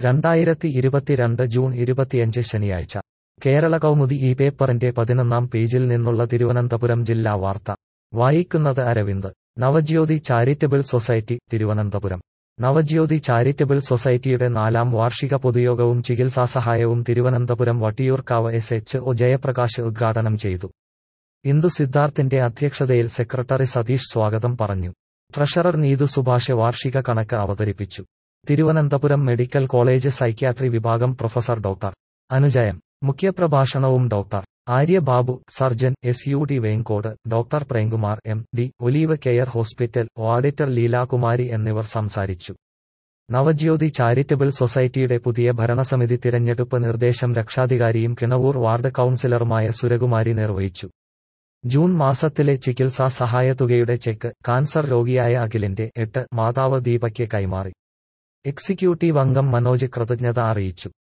രണ്ടായിരത്തി ഇരുപത്തിരണ്ട് ജൂൺ ഇരുപത്തിയഞ്ച് ശനിയാഴ്ച കേരള കൗമുദി ഈ പേപ്പറിന്റെ പതിനൊന്നാം പേജിൽ നിന്നുള്ള തിരുവനന്തപുരം ജില്ലാ വാർത്ത വായിക്കുന്നത് Aravind Navajyothi charitable society Thiruvananthapuram Navajyothi charitable സൊസൈറ്റിയുടെ നാലാം വാർഷിക പൊതുയോഗവും ചികിത്സാസഹായവും Thiruvananthapuram Vattiyoorkavu S H O Jayaprakash ഉദ്ഘാടനം ചെയ്തു ഇന്ദു സിദ്ധാർത്ഥിന്റെ അധ്യക്ഷതയിൽ സെക്രട്ടറി സതീഷ് സ്വാഗതം പറഞ്ഞു ട്രഷറർ നീതു സുഭാഷ് വാർഷിക കണക്ക് അവതരിപ്പിച്ചു തിരുവനന്തപുരം മെഡിക്കൽ കോളേജ് സൈക്യാട്രി വിഭാഗം പ്രൊഫസർ ഡോക്ടർ അനുജയം മുഖ്യപ്രഭാഷണവും doctor Arya Babu surgeon S U D Vengode doctor Premkumar M D olive care hospital auditor Leelakumari എന്നിവർ സംസാരിച്ചു നവജ്യോതി ചാരിറ്റബിൾ സൊസൈറ്റിയുടെ പുതിയ ഭരണസമിതി തിരഞ്ഞെടുപ്പ് നിർദ്ദേശം രക്ഷാധികാരിയും കിണവൂർ വാർഡ് കൌൺസിലറുമായ സുരകുമാരി നിർവഹിച്ചു ജൂൺ മാസത്തിലെ ചികിത്സാ സഹായതുകയുടെ ചെക്ക് കാൻസർ രോഗിയായ അഖിലിന്റെ എട്ട് മാതാവ് ദീപയ്ക്ക് കൈമാറി എക്സിക്യൂട്ടീവ് അംഗം മനോജ് കൃതജ്ഞത അറിയിച്ചു